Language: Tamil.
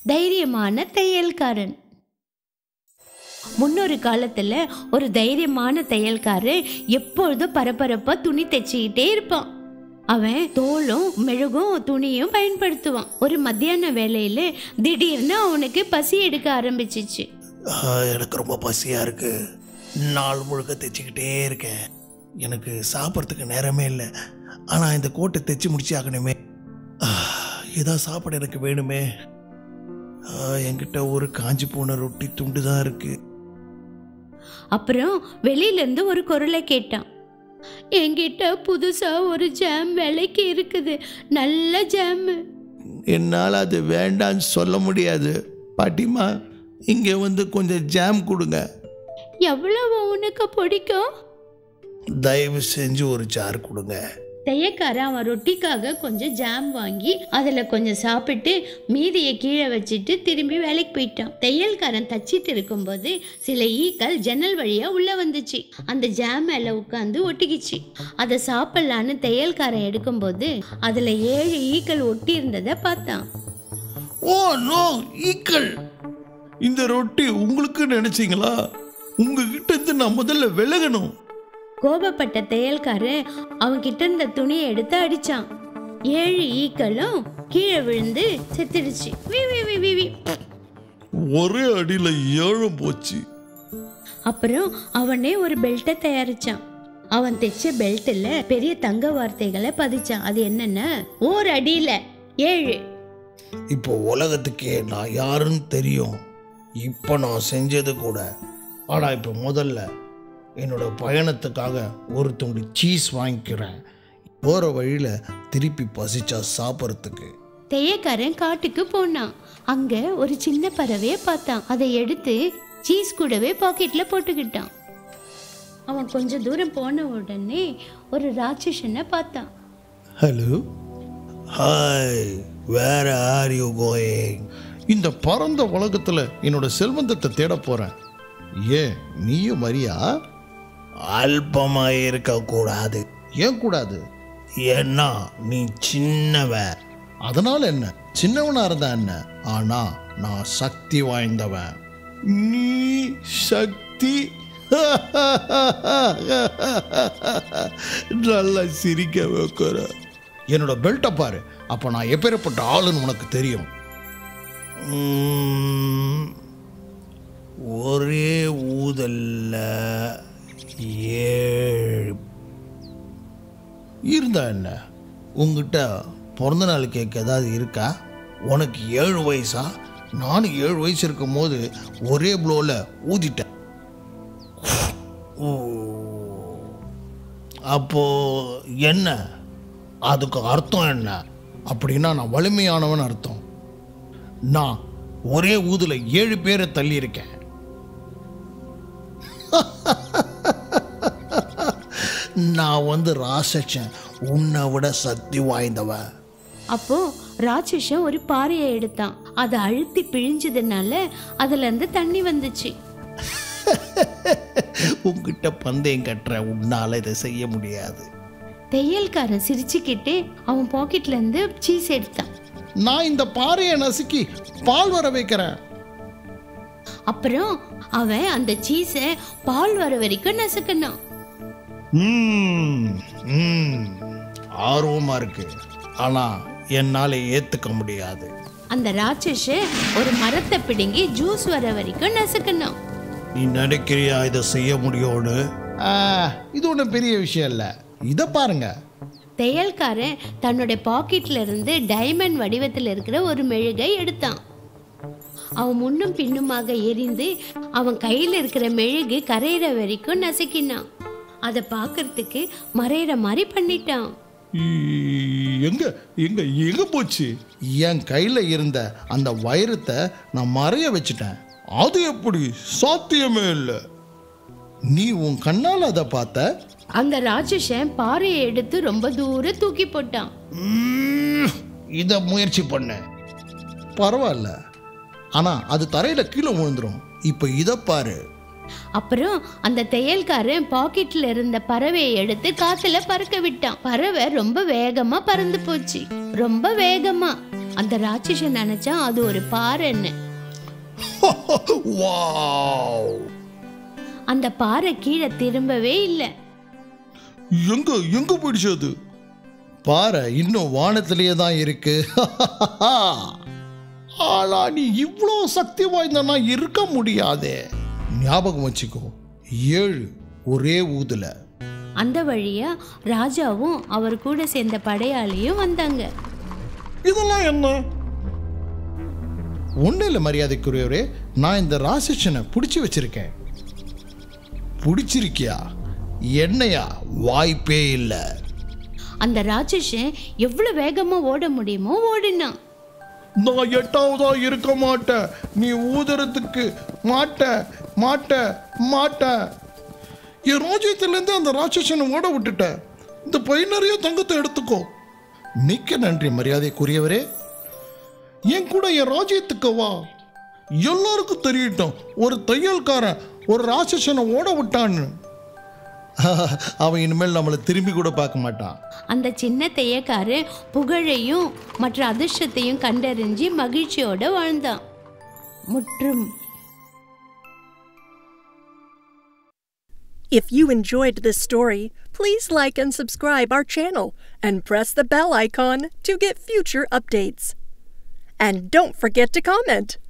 தைரியமான தையல்காரன் முன்னொரு காலத்துல ஒரு தைரியமான தையல்காரன் எப்பொழுதும் பரபரப்பா துணி தைச்சிக்கிட்டே இருப்பான் அவன் தோலும் மெழுகும் துணியும் பயன்படுத்துவான் ஒரு மத்தியான வேலையில திடீர்னு அவனுக்கு பசி எடுக்க ஆரம்பிச்சிச்சு ஆ, எனக்கு ரொம்ப பசியாக இருக்கு நாள் முழுக்க தைச்சிக்கிட்டே இருக்கேன் எனக்கு சாப்பிட்றதுக்கு நேரமே இல்லை ஆனால் இந்த கோட்டை தைச்சி முடிச்சு ஆகணுமே ஆ, ஏதாவது சாப்பாடு எனக்கு வேணுமே ஆ, என்கிட்ட ஒரு காஞ்சி போன ரொட்டி துண்டு தான் இருக்கு அப்புறம் வெளியில இருந்து ஒரு குரலை கேட்டான் என்கிட்ட புதுசா ஒரு ஜாம் விலைக்கு இருக்குது நல்ல ஜாம் என்னால் அது வேண்டான்னு சொல்ல முடியாது பாட்டிமா இங்கே வந்து கொஞ்சம் ஜாம் கொடுங்க எவ்வளவு உனக்கு பிடிக்கும் தயவு செஞ்சு ஒரு ஜார் கொடுங்க தையக்காரன் அவன் ரொட்டிக்காக கொஞ்சம் ஜாம் வாங்கி அதில் கொஞ்சம் சாப்பிட்டு மீதியை கீழே வச்சுட்டு திரும்பி வேலைக்கு போயிட்டான் தையல்காரன் தச்சிட்டு இருக்கும்போது சில ஈக்கள் ஜன்னல் வழியாக உள்ளே வந்துச்சு அந்த ஜாம் மேலே உட்காந்து ஒட்டிக்கிச்சு அதை சாப்பிட்லான்னு தையல்காரன் எடுக்கும்போது அதில் ஏழு ஈக்கள் ஒட்டி இருந்ததை பார்த்தான் ஓ நோ ஈக்கள் இந்த ரொட்டி உங்களுக்கு நினைச்சீங்களா உங்ககிட்ட இருந்து நான் முதல்ல விலகணும் கோபப்பட்ட தையல்காரன் அவன்கிட்ட இருந்த துணியை எடுத்து அடிச்சான் ஏழு ஈக்களும் கீழே விழுந்து செத்துடுச்சு வி வி வி வி வி ஒரே அடியில ஏழும் போச்சு அப்புறம் அவனே ஒரு பெல்ட்டை தயாரிச்சான் அவன் தைச்ச பெல்ட்டில் பெரிய தங்க வார்த்தைகளை பதிச்சான் அது என்னன்னா ஓர் அடியில ஏழு இப்போ உலகத்துக்கே நான் யாருன்னு தெரியும் இப்போ நான் செஞ்சது கூட ஆனா இப்போ முதல்ல என்னோட பயணத்துக்காக ஒரு துண்டு சீஸ் வாங்கிக்கிறேன் போற வழியில திருப்பி பசிச்சா சாப்பிட்றதுக்கு தையக்காரன் காட்டுக்கு போனான் அங்க ஒரு சின்ன பறவையை பார்த்தான் அதை எடுத்து சீஸ் கூடவே பாக்கெட்ல போட்டுக்கிட்டான் அவன் கொஞ்சம் தூரம் போன உடனே ஒரு ராட்சசனை பார்த்தான் hello hi where are you going இந்த பரந்த உலகத்துல என்னோட செல்வந்தத்தை தேட போறேன் ஏன் நீயும் மரியா அல்பமா இருக்க கூடாது ஏன் கூடாது ஏன்னா நீ சின்னவ அதனால என்ன சின்னவனா இருந்தா என்ன ஆனா நான் சக்தி வாய்ந்தவன் நீ சக்தி நல்லா சிரிக்க வைக்கிற என்னோட பெல்ட்டை பாரு அப்போ நான் எப்பேற்பட்ட ஆளுன்னு உனக்கு தெரியும் உம், ஒரே ஊதல்ல ஏழு இருந்தா என்ன உங்ககிட்ட பிறந்த நாள் கேக் ஏதாவது இருக்கா உனக்கு ஏழு வயசா நானும் ஏழு வயசு இருக்கும் போது ஒரே ப்ளோவில் ஊதிட்டேன் ஓ அப்போ என்ன அதுக்கு அர்த்தம் என்ன அப்படின்னா நான் வலிமையானவன் அர்த்தம் நான் ஒரே ஊதுல ஏழு பேரை தள்ளி இருக்கேன் நான் வந்து ராசச்சன் உன்னை விட சக்தி வாய்ந்தவன் அப்போ ராட்சசன் ஒரு பாறையை எடுத்தான் அதை அழுத்தி பிழிஞ்சதுனால அதுல இருந்து தண்ணி வந்துச்சு உங்ககிட்ட பந்தயம் கட்டுற உன்னால இதை செய்ய முடியாது தையல்காரன் சிரிச்சுக்கிட்டு அவன் பாக்கெட்ல இருந்து சீஸ் எடுத்தான் நான் இந்த பாறையை நசுக்கி பால் வர வைக்கிறேன் அப்புறம் அவன் அந்த சீஸை பால் வர வரைக்கும் நசுக்கினான் ம், ம், ஆர்வமா இருக்கு ஆனா என்னால ஏத்துக்க முடியாது அந்த ராட்சசன் ஒரு மரத்தை பிடுங்கி ஜூஸ் வர வரைக்கும் நசுக்கினான் நீ நினைக்கிறியா இதை செய்ய முடியும்னு இது ஒன்றும் பெரிய விஷயம் இல்லை இதை பாருங்க தையல்காரன் தன்னுடைய பாக்கெட்ல இருந்து டைமண்ட் வடிவத்தில் இருக்கிற ஒரு மெழுகை எடுத்தான் அவன் முன்னும் பின்னுமாக எரிந்து அவன் கையில் இருக்கிற மெழுகு கரையிற வரைக்கும் நசுக்கினான் அதை பார்க்கறதுக்கு மறையிற மாதிரி பண்ணிட்டான் ஈ, எங்க எங்க எங்க போச்சு என் கையில இருந்த அந்த வைரத்தை நான் மறைய வச்சுட்டேன் அது எப்படி சாத்தியமே இல்லை நீ உன் கண்ணால் அதை பார்த்த அந்த ராட்சசன் பாறையை எடுத்து ரொம்ப தூரம் தூக்கி போட்டான் இதை முயற்சி பண்ண பரவாயில்ல ஆனா அது தரையில கீழே விழுந்துரும் இப்போ இதை பாரு அப்புறம் அந்த தையல்காரன் பாக்கெட்ல இருந்த பறவையை எடுத்து காத்துல பறக்க விட்டான் பறவை ரொம்ப வேகமா பறந்து போச்சு ரொம்ப வேகமா அந்த ராட்சசன் நினைச்சா அது ஒரு பாறைன்னு வாவ் அந்த பாறை கீழே திரும்பவே இல்லை எங்க எங்க போயிடுச்சு அது பாரு இன்னும் வானத்திலேயே தான் இருக்கு ஆனா நீ இவ்வளோ சக்தி வாய்ந்தனா இருக்க முடியாதே ஞாபகம் வச்சுக்கோ ஏழு ஒரே ஊதுல அந்த வழியா ராஜாவும் அவர் கூட சேர்ந்த படையாளியும் வந்தாங்க இதெல்லாம் என்ன ஒன்றும் இல்லை மரியாதைக்குரியவரே நான் இந்த ராசிஷனை பிடிச்சி வச்சிருக்கேன் பிடிச்சிருக்கியா என்னையா வாய்ப்பே இல்லை அந்த ராட்சசன் எவ்வளவு வேகமா ஓட முடியுமோ ஓடினான் நான் எட்டாவதா இருக்க மாட்டேன் நீ ஊதுறதுக்கு மாட்ட மாட்ட மாட்ட என் ராஜ்யத்திலேருந்து அந்த ராட்சசனை ஓட விட்டுட்ட இந்த பை நிறைய தங்கத்தை எடுத்துக்கோ மிக்க நன்றி மரியாதைக்குரியவரே என் கூட என் ராஜ்யத்துக்கு வா எல்லாருக்கும் தெரியட்டும் ஒரு தையல்காரன் ஒரு ராட்சசனை ஓட விட்டான்னு அவன் இனிமேல் நம்மளை திரும்பி கூட பார்க்க மாட்டான் அந்த சின்ன தையக்காரன் புகழையும் மற்ற அதிர்ஷ்டத்தையும் கண்டறிஞ்சு மகிழ்ச்சியோட வாழ்ந்தான் முற்றும் If you enjoyed this story, please like and subscribe our channel and press the bell icon to get future updates. And don't forget to comment.